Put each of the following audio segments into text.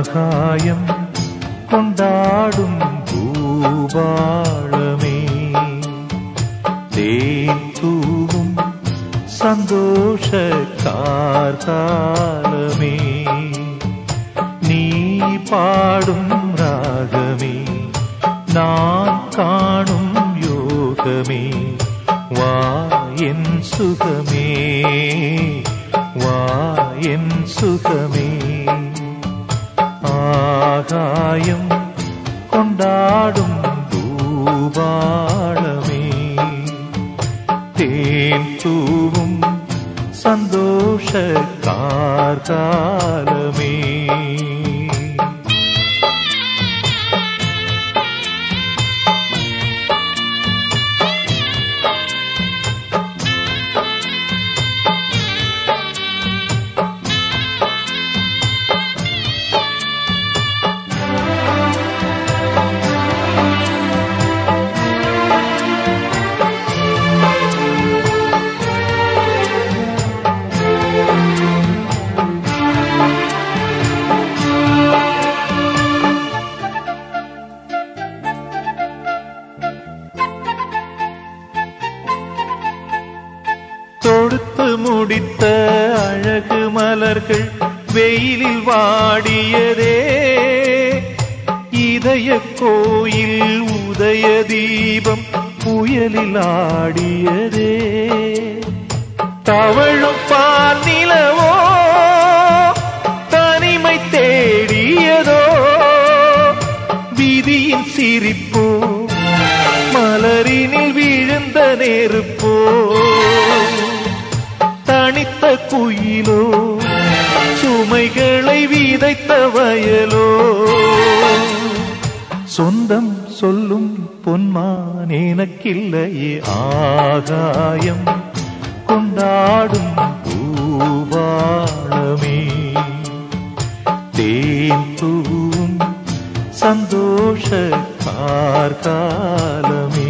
ஆகாயம் கொண்டாடும் பூபாளமே தேன் தூவும் சந்தோஷ கார்காலமே நீ பாடும் ராகமே நான் காணும் யோகமே வா என் சுகமே வா என் சுகமே ஆகாயம் கொண்டாடும் பூபாளமே தேன் தூவும் சந்தோஷ கார்காலமே தொடுத்து முடித்த அழகு மலர்கள் வெயிலில் வாடியதே இதய கோயில் உதய தீபம் புயலில் ஆடியதே தவழும் பால் நிலவோ தனிமை தேடியதோ விதியின் சிரிப்போ மலரினில் விழுந்த நெருப்போ தனித்த குயிலோ சுமைகளை விதைத்த வயலோ சொந்தம் சொல்லும் பொன்மான் எனக்கில்லையே ஆகாயம் கொண்டாடும் பூவாளமே தேன் தூவும் சந்தோஷ கார்காலமே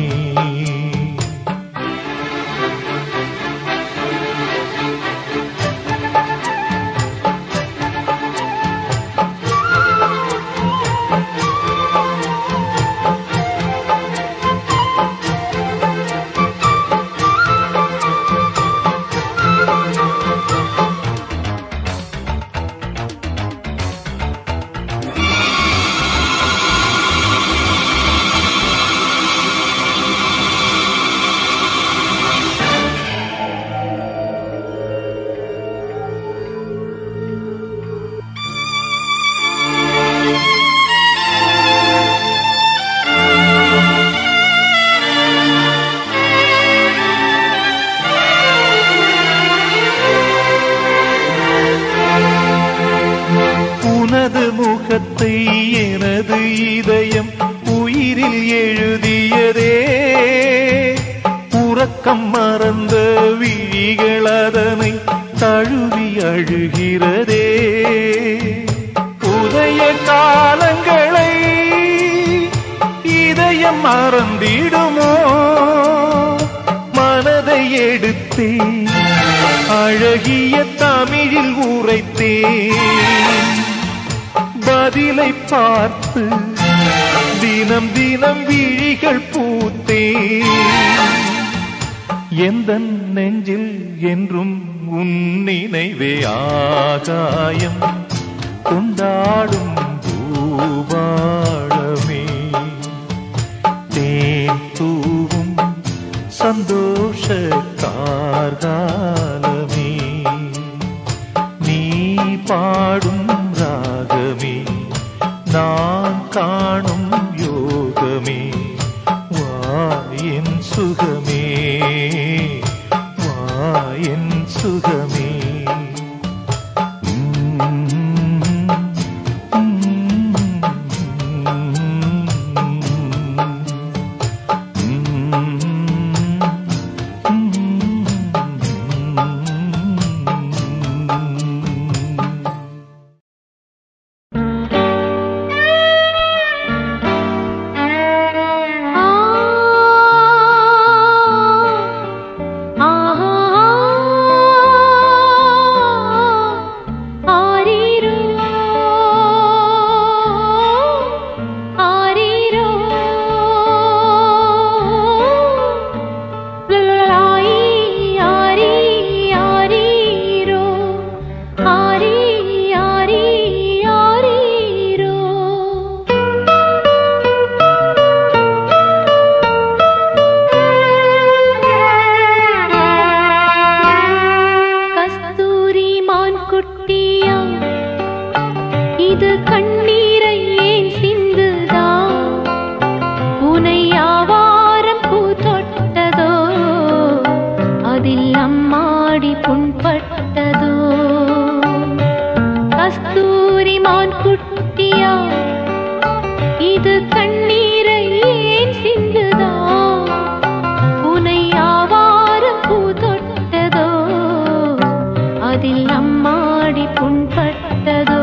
உனது முகத்தை எனது இதயம் உயிரில் எழுதியதே உறக்கம் மறந்த விழிகள் அதனை தழுவி அழுகிறதே உதய காலங்களை இதயம் மறந்திடுமோ மனதை எடுத்தே அழகிய தமிழில் உரைத்தேன் பதிலை பார்த்து தினம் தினம் விழிகள் பூத்தேன் எந்த நெஞ்சில் என்றும் உன் நினைவே ஆகாயம் கொண்டாடும் பூபாளமே தேன் தூவும் சந்தோஷ கார்காலமே நீ பாடும் ராகமே நான் காணும் யோகமே வா என் சுகமே வா என் சுகமே இது கண்ணீரை ஏன் சிந்துதா உனை யாவாரம் பூ தொட்டதோ அதில் அம்மாடி புண்பட்டதோ கஸ்தூரி மான் குட்டியா இது கண்ணீரை ஏன் சிந்துதா உனை யாவாரம் பூ தொட்டதோ அதில் அம்மாடி புண்பட்டதோ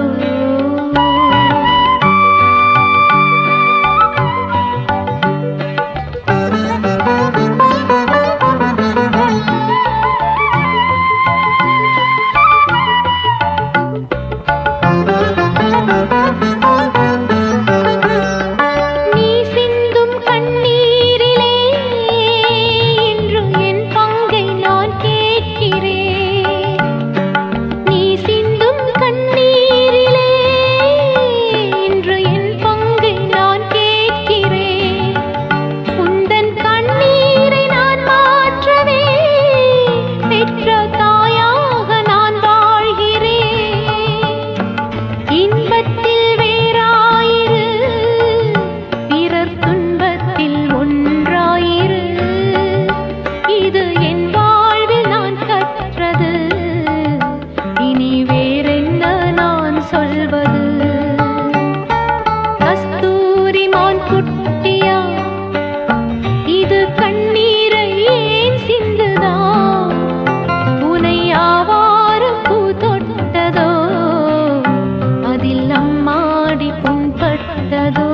நீ சிந்தும் கண்ணீரிலே இன்று என் பங்கை நான் கேட்கிறேன் நீ சிந்தும் கண்ணீரிலே இன்று என் பங்கை நான் கேட்கிறேன் உந்தன் கண்ணீரை நான் மாற்றவே பெற்ற தாயாக நான் வாழ்கிறேன் இன்பத்தில் வேறாயிரு பிறர் துன்பத்தில் ஒன்றாயிரு இது என் வாழ்வில் நான் கற்றது இனி வேறென்ன நான் சொல்வது கஸ்தூரி மான் குட்டியா இது கண்ணீரை ஏன் சிந்துதா உனை யாவாரம் பூ தொட்டதோ அதில் அம்மாடி புண்பட்டதோ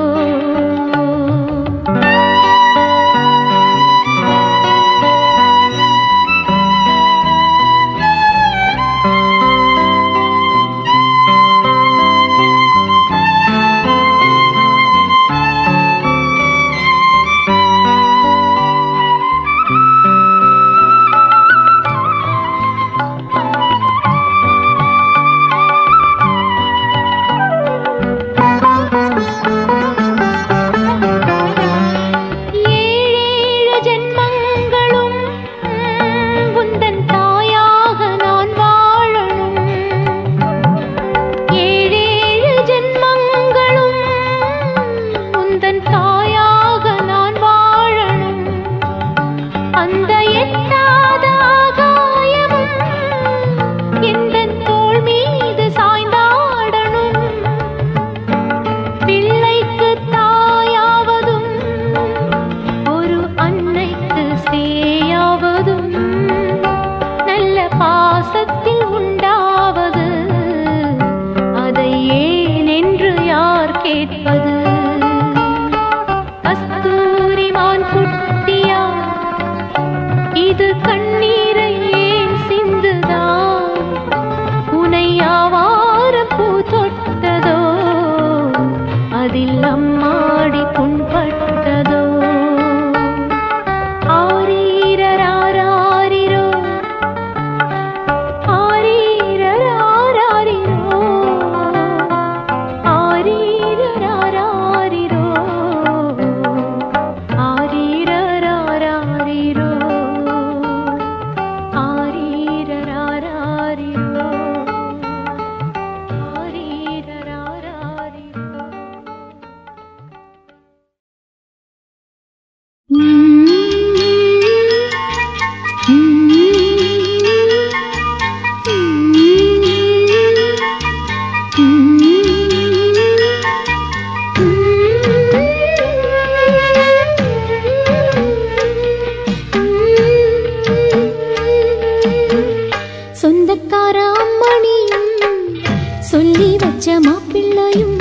ஏழேழு ஜென்மங்களும் உந்தன் தாயாக நான் வாழணும் ஏழேழு ஜென்மங்களும் உந்தன் தாயாக நான் வாழணும் அந்த எட்டாத ஆகாயமும் எந்தன் தோள் மீது சாய்ந்தாடணும் பிள்ளைக்கு தாயாவதும் ஒரு அன்னைக்கு சேயாவதும் நல்ல பாசத்தில் உண்டாவது அதை ஏன் என்று யார் கேட்பது கஸ்தூரி மான் குட்டியா இது கண்ணீரை ஏன் சிந்துதா உனை யாவாரம் பூ தொட்டதோ அதில் அம்மாடி புண்பட்டதோ ஆரீரராராரிரோ ஆரீரராராரிரோ ஆரீரராராரிரோ ஆரீரராராரிரோ ஆரீரராராரிரோ ஆரீரராராரிரோ சொந்தக்கார அம்மணியும் சொல்லி வச்ச மாப்பிள்ளையும்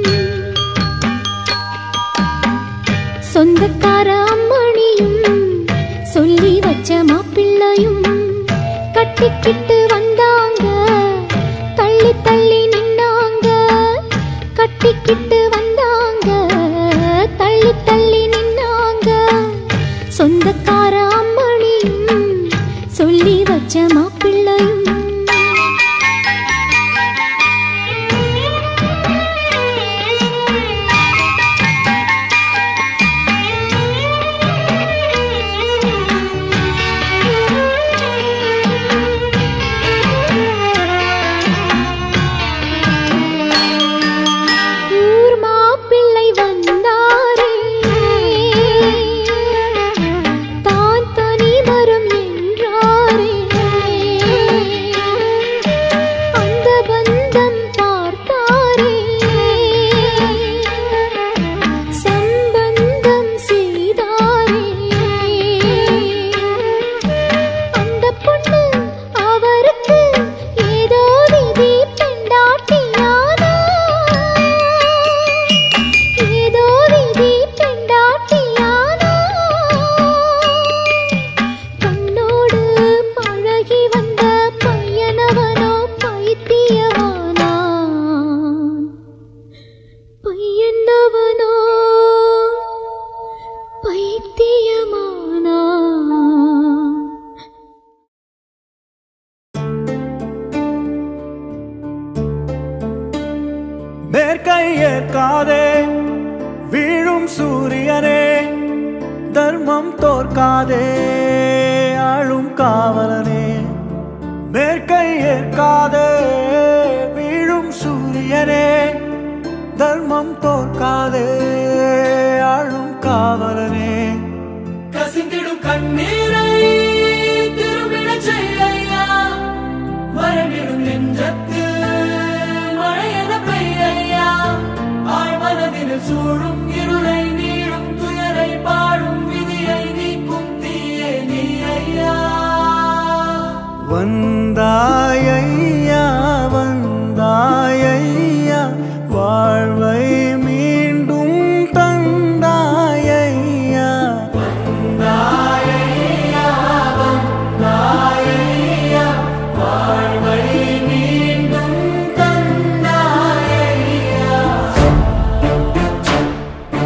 சொந்தக்கார அம்மணியும் சொல்லி வச்ச மாப்பிள்ளையும் கட்டிக்கிட்டு வந்தாங்க தள்ளி தள்ளி நின்னாங்க கட்டிக்கிட்டு வந்தாங்க தள்ளி தள்ளி நின்னாங்க சொந்தக்கார அம்மணியும் சொல்லி வச்ச மாப்பிள்ளையும் மேற்கை ஏற்காதே வீழும் சூரியனே தர்மம் தோற்காதே ஆளும் காவலனே மேற்கை ஏற்காதே வீழும் சூரியனே தர்மம் தோற்காதே ஆளும் காவலனே கசிந்திடும் கண்ணீரை திரும்பிடச் செய்யா மறைவிடும் நெஞ்சத்து மழையென பெய்யா ஆழ்மனதில் சூழும் இருளை நீளும் துயரை பாடும் விதியை நீக்கும் தீயே நீ ஐயா வந்தாயையா வந்தாயையா வாழ்வை மீண்டும் தந்தாயையா மீண்டும் தந்தாயையா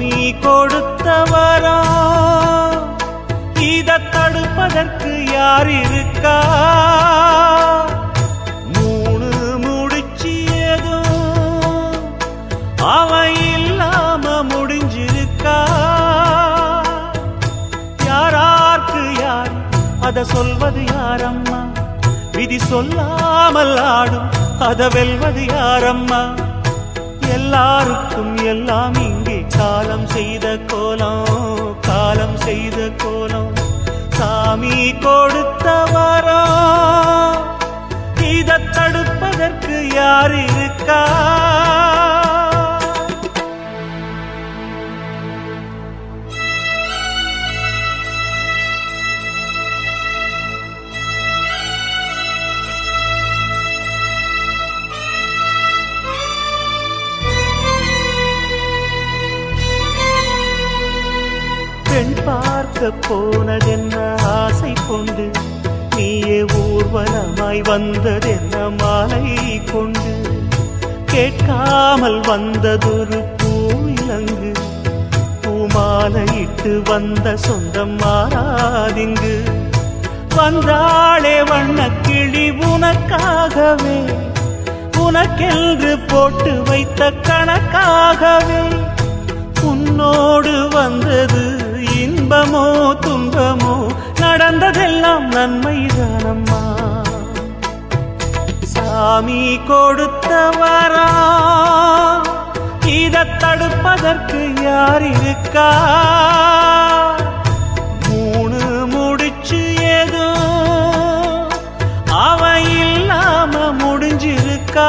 சாமி கொடுத்த வரம் இத தடுப்பதற்கு யார் இருக்கா மூணு முடிச்சு ஏதோ அவன் இல்லாம முடிஞ்சிருக்கா யாரார்க்கு யார் அத சொல்வது யாரம்மா விதி சொல்லாமல் ஆடும் அத வெல்வது யாரம்மா எல்லாருக்கும் எல்லாம் இங்கே காலம் செய்த கோலம் காலம் செய்த கோலம் சாமி கொடுத்த வரம் இத தடுப்பதற்கு யார் இருக்கா பெண் பார்க்க போனதென்ன ஆசை கொண்டு நீயே ஊர்வலமாய் வந்ததென்ன மாலை கொண்டு கேட்காமல் வந்ததொரு பூவிலங்கு பூமாலையிட்டு வந்த சொந்தம் மாறாதிங்கு வந்தாளே வண்ணக்கிளி உனக்காகவே உனக்கென்று போட்டு வைத்த கணக்காகவே உன்னோடு வந்தது இன்பமோ துன்பமோ நடந்ததெல்லாம் நன்மைதானம்மா சாமி கொடுத்த வரா இத தடுப்பதற்கு யார் இருக்கா மூணு முடிச்சு ஏதோ அவன் இல்லாம முடிஞ்சிருக்கா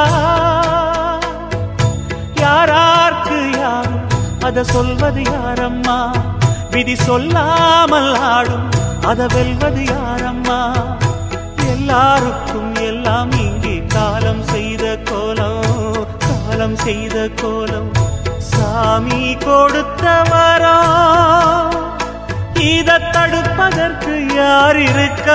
யாரார்க்கு யாரும் அத சொல்வது யாரம்மா விதி சொல்லாமல் ஆடும் அத வெல்வது யாரம்மா எல்லாருக்கும் எல்லாம் இங்கே காலம் செய்த கோலம் காலம் செய்த கோலம் சாமி கொடுத்த வரம் இத தடுப்பதற்கு யார் இருக்கா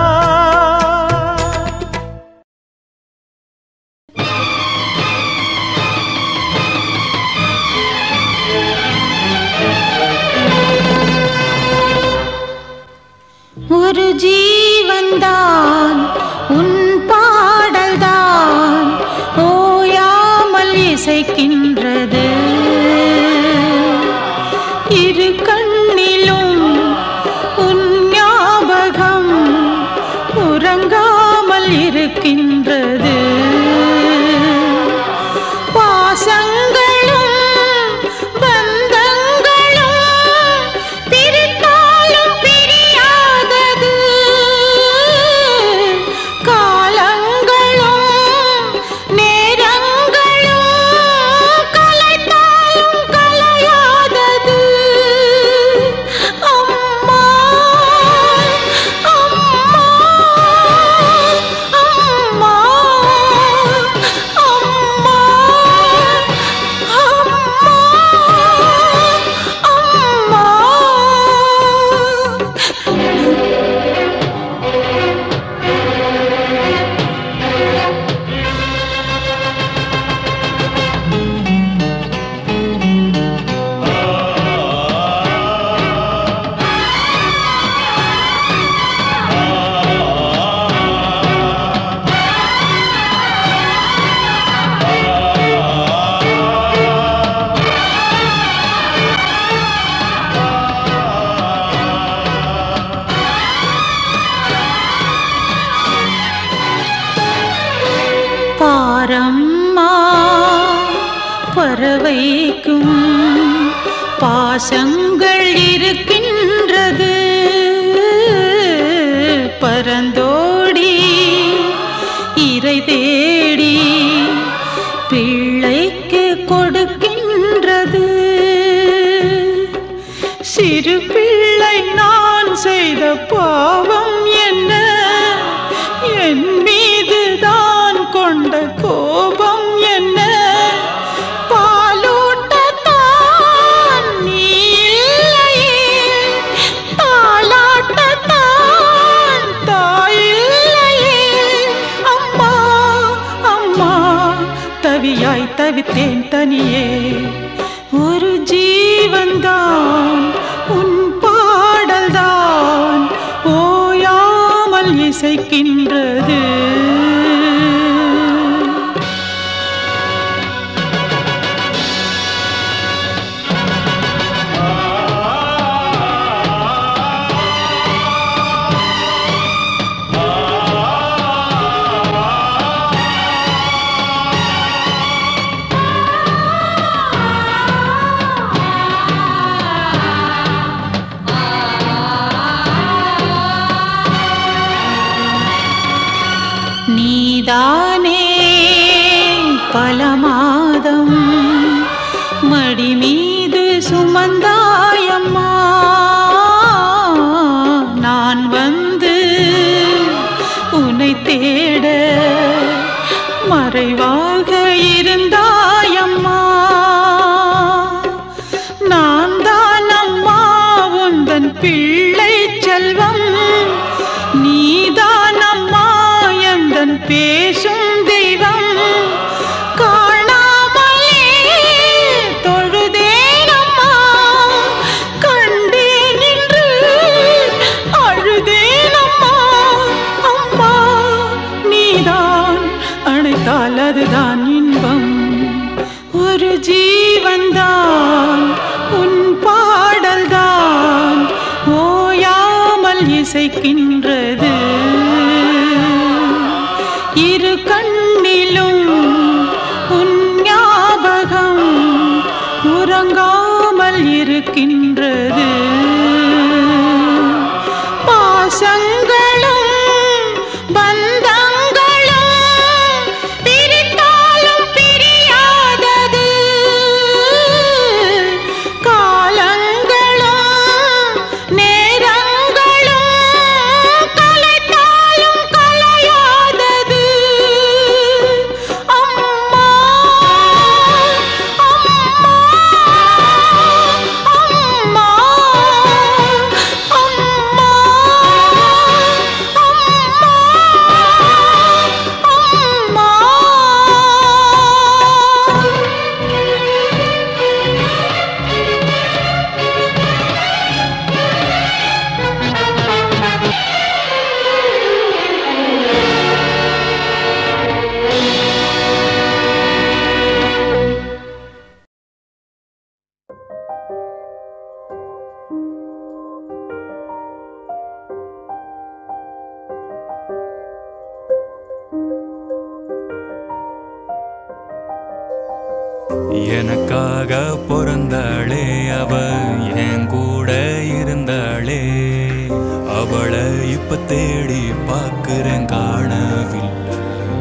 ஒரு ஜீவன்தான் உன் பாடல்தான் ஓயாமல் இசைக்கின்றது இரு கண்ணிலும் உன் ஞாபகம் உறங்காமல் இருக்கின்றது பாசங்களும் பந்தங்களும் பிரித்தாலும் பிரியாதது காலங்களும் நேரங்களும் கலைத்தாலும் கலையாதது அம்மா அம்மா அம்மா அம்மா அம்மா அம்மா பாரம்மா பறவைக்கும் பாசங்கள் இருக்கின்றது பரந்தோடி இறை தேடி பிள்ளைக்கு கொடுக்கின்றது சிறு பிள்ளை நான் செய்த பாவம் என்ன என் மீது தான் கொண்ட கோபம் என்ன பாலூட்டத்தான் நீ இல்லையே தாலாட்டத்தான் தாய் இல்லையே அம்மா அம்மா தவியாய் தவித்தேன் தனியே ஒரு ஜீவன் ஜீவன்தான் உன் பாடல்தான் ஓயாமல் இசைக்கின்றது நீதானே பல மாதம் மடி மீது சுமந்தாயம்மா நான் வந்து உன்னை தேட மறைவாக இருந்தாயம்மா நான் தான் அம்மா உந்தன் பிள்ளை செல்வம் நீதான் அம்மா எந்தன் பேசும் தெய்வம் காணாமலே தொழுதேன் அம்மா கண்டேன் நின்று அழுதேன் அம்மா அம்மா நீதான் அணைத்தால் அதுதான் இன்பம் ஒரு ஜீவன்தான் உன் பாடல்தான் ஓயாமல் இசைக்கின்றது இரு கண்ணிலும் உன் ஞாபகம் உறங்காமல் இருக்கின்றது பாசங்களும் பந்தங்களும் பிரித்தாலும் பிரியாதது காலங்களும் நேரங்களும் கலைத்தாலும் கலையாதது அம்மா அம்மா அம்மா அம்மா எனக்காக பிறந்தாளே அவ என் கூட இருந்தாளே அவளை இப்ப தேடி பார்க்கிறேன் காணவில்லை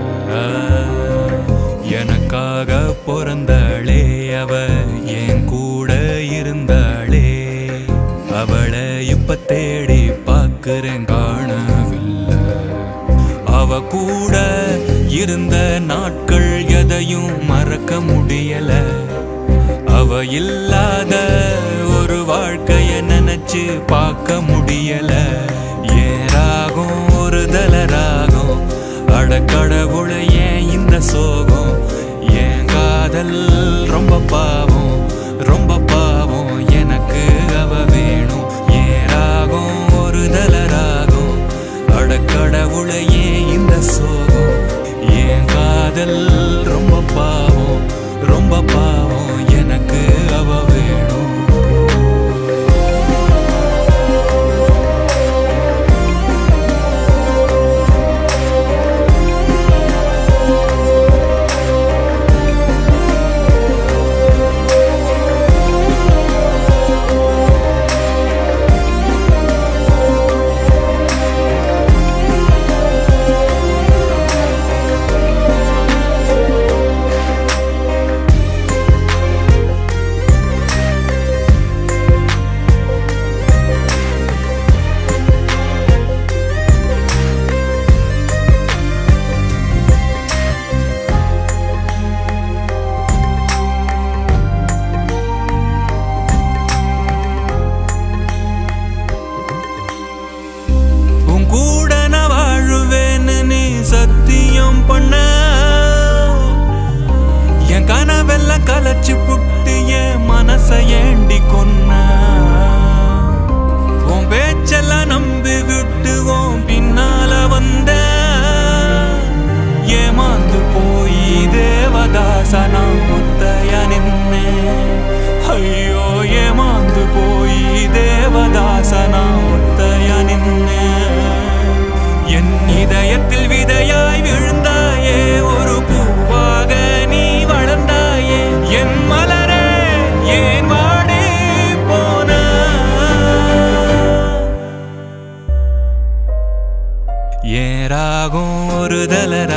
எனக்காக பிறந்தாளே அவ என் கூட இருந்தாளே அவளை இப்ப தேடி பார்க்கிறேன் காணவில்லை அவ கூட இருந்த நாட்கள் எதையும் மறக்க முடியல அவ இல்லாத ஒரு வாழ்க்கைய நினைச்சு பார்க்க முடியல ஏன் ராகம் ஒரு தலராகம் அடக்கடவுளை ஏன் இந்த சோகம் ஏன் காதல் ரொம்ப பாவம் ரொம்ப பாவம் எனக்கு அவ வேணும் ஏன் ராகம் ஒரு தலராகம் அடக்கடவுளையே இந்த சோகம் என் காதல் ரொம்ப பாவம் ரொம்ப பாவம் எனக்கு அவ வேணும் உன் கூட நான் வாழுவேன்னு நீ சத்தியம் பண்ண என் கனவெல்லாம் கலைச்சு புட்டு என் மனசை ஏண்டி கொன்ன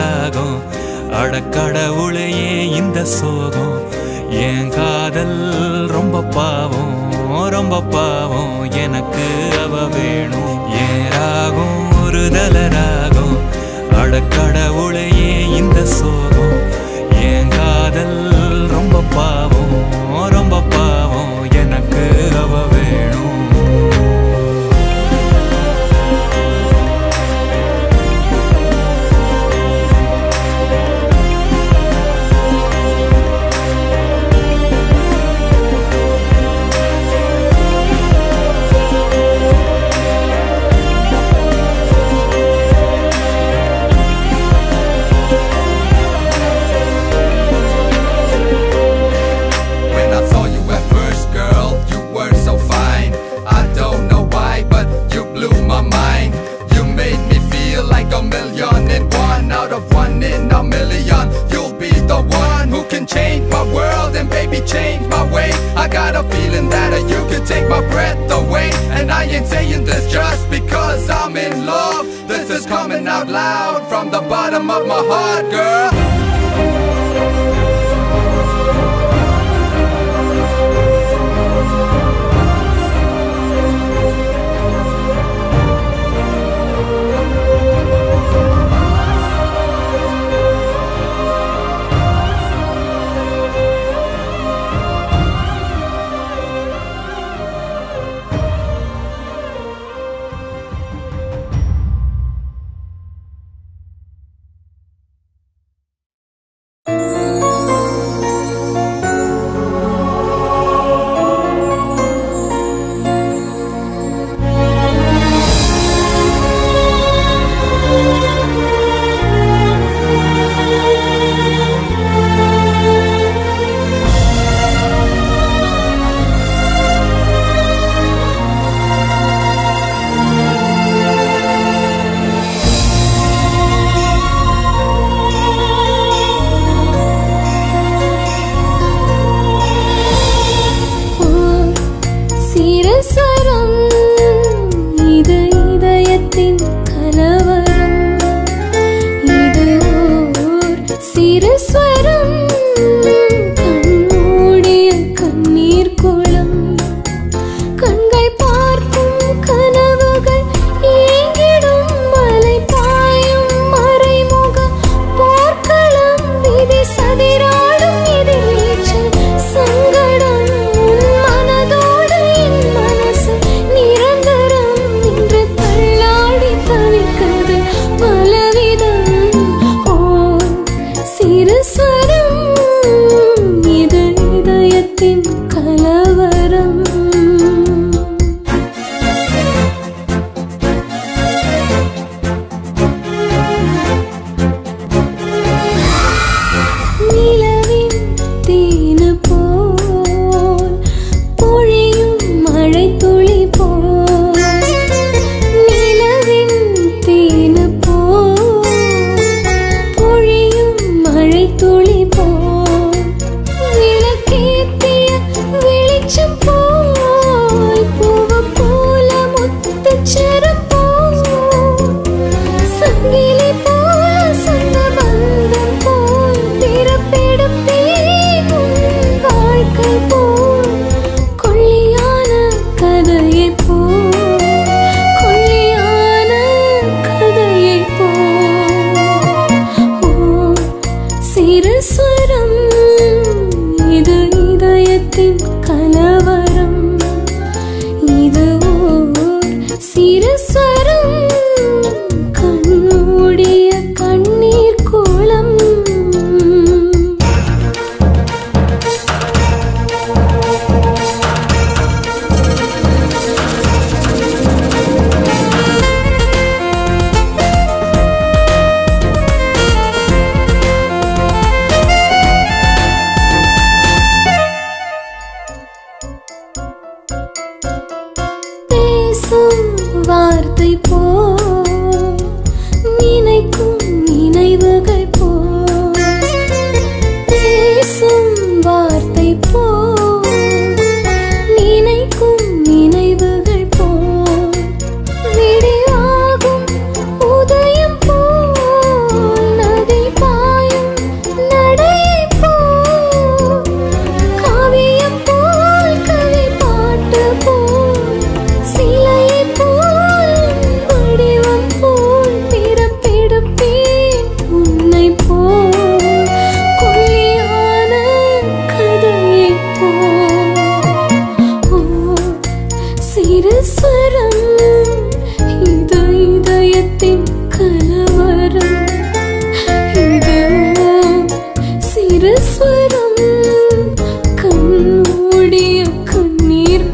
ராகம் அடக்கடவுளையே இந்த சோகம் என் காதல் ரொம்ப பாவம் ரொம்ப பாவம் எனக்கு அவ வேணும் ஏன் ராகம் ஒரு தல ராகம் அடக்கடவுளையே இந்த சோகம் என் காதல் ரொம்ப பாவம் ரொம்ப பாவம் எனக்கு அவ வேணும் When I saw you at first, girl, you were so fine. I don't know why, but you blew my mind. You made me feel like a million and one out of one in a million. You'll be the one who can change my world and baby change my way. I got a feeling that you could take my breath away. And I ain't saying this just because I'm in love. This is coming out loud from the bottom of my heart, girl. சிரஸ்வரம் இது இதயத்தின் கலவரம் இது ஓர் சிரஸ்வரம் கண்மூடிய கண்ணீர் குளம் கண்கள் பார்க்கும் கனவுகள் ஏங்கிடும் மலை பாயும் மறைமுக போர்க்களம் விதி சதிராடும் இதில் நீச்சல் சங்கடம் உன் மனதோடு என் மனசு நிரந்தரம் இன்று தள்ளாடி தவிக்கிறது பலவிதம் ஓ சிறுஸ்வரம் இது இதயத்தின் கலவரம் நிலவின் தேனு போல் பொழியும் மழை துளி போல் நிலவின் தேனு போல் பொழியும் மழை துளி போல் விளக்கேத்திய வெளிச்சம் போல் பூவு போல முத்துச்சரம் போல் சங்கிலி போல சொந்த பந்தம் போல் பிறப்பெடுப்பேன் உன் வாழ்க்கை போல் கொள்ளியான கதையை போல் கொள்ளியான கதையை போல் ஓ சிறுஸ்வரம் இது இதயத்தின் கலவரம் இது ஓர் சிறுஸ்வரம் கண்மூடிய கண்ணீர் கோலம் பேசும் வார்த்தை போ நினைக்கும் நினைவுகள் போ பேசும் வார்த்தை போ நினைக்கும் நினைவுகள் போ விடிவாகும் உதயம் போல் நதி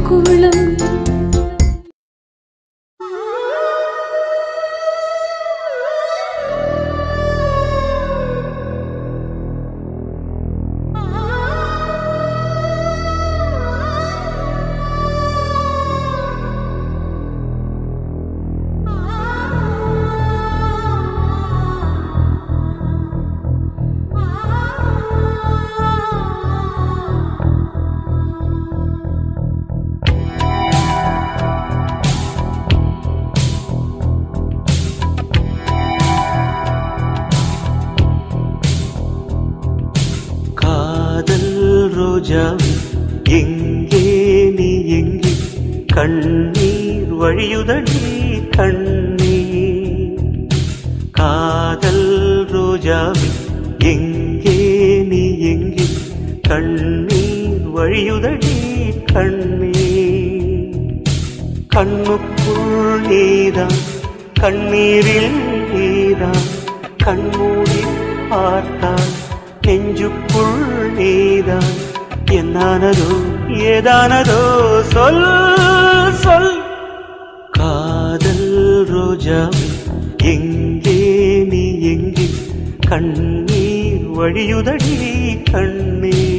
கோகுளம் காதல் ரோஜாவே எங்கே நீ எங்கே கண்ணீர் வழியுதடி கண்ணீர் காதல் ரோஜாவே எங்கே நீ எங்கே கண்ணீர் வழியுதடி கண்ணீர் கண்ணுக்குள் நீதான் கண்ணீரில் நீதான் கண்மூடி பார்த்தால் நெஞ்சுக்குள் நீதான் என்னானதோ ஏதானதோ சொல் சொல் காதல் ரோஜாவே எங்கே நீ எங்கே கண்ணீர் வழியுதடி கண்ணீர்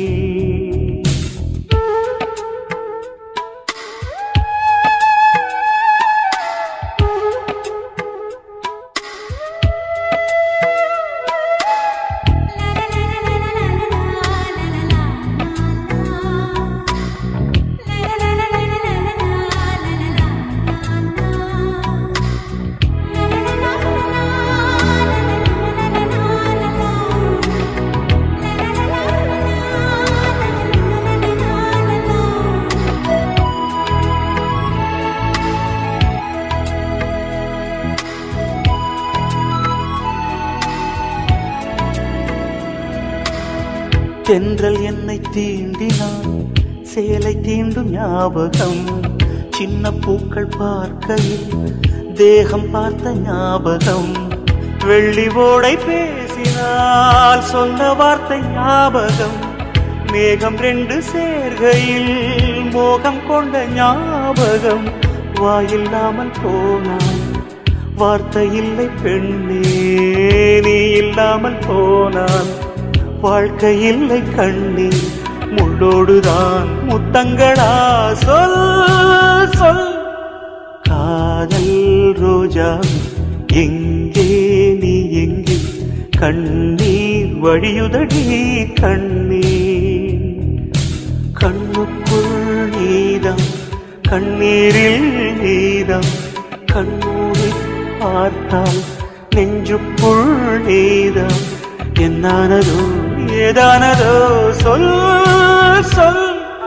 தென்றல் என்னை தீண்டினான் சேலை தீண்டும் ஞாபகம் சின்ன பூக்கள் பார்க்கையில் தேகம் பார்த்த ஞாபகம் வெள்ளி ஓடை பேசினால் சொன்ன வார்த்தை ஞாபகம் மேகம் ரெண்டு சேர்கையில் மோகம் கொண்ட ஞாபகம் வாயில்லாமல் போனான் வார்த்தை இல்லை பெண்ணே நீ இல்லாமல் போனான் வாழ்க்கை இல்லை கண்ணே முள்ளோடுதான் முத்தங்களா சொல் சொல் காதல் ரோஜா எங்கே நீ எங்கே கண்ணீர் வழியுதடி கண்ணீர் கண்ணுக்குள் நீதான் கண்ணீரில் நீதான் கண்ணூரி பார்த்தால் நெஞ்சுக்குள் நீதான் என்னானதோ ஏதானதோ சொல் சொல்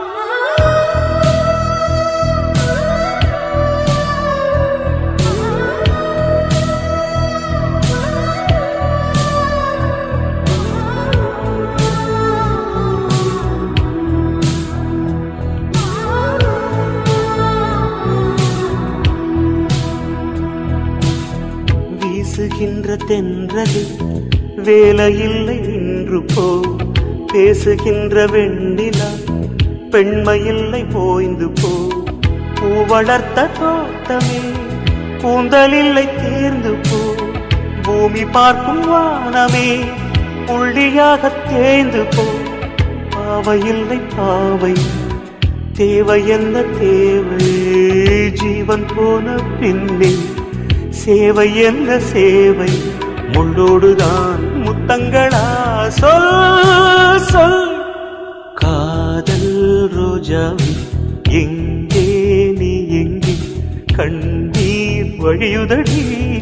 வீசுகின்ற தென்றலில் வேலையில்லை நின்று போ பேசுகின்ற வெண்ணிலா பெண்மையில்லை போய்ந்து போ பூ வளர்த்த தோட்டமே கூந்தலில்லை தேர்ந்து போ பூமி பார்க்கும் வானமே புள்ளியாக தேய்ந்து போ பாவையில்லை பாவை தேவை என்ன தேவை ஜீவன் போன பின்னே சேவை என்ன சேவை முள்ளோடுதான் முத்தங்களா சொல் சொல் காதல் ரோஜாவே எங்கே நீ எங்கே கண்ணீர் வழியுதடி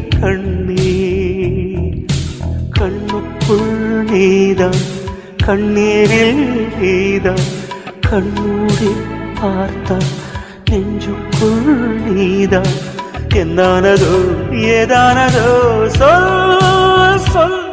கண்ணீர் கண்ணுக்குள் நீதான் கண்ணீரில் நீதான் கண்ணூடி பார்த்தா நெஞ்சுக்குள் நீதான் என்னானதோ ஏதானதோ சொல் சொல்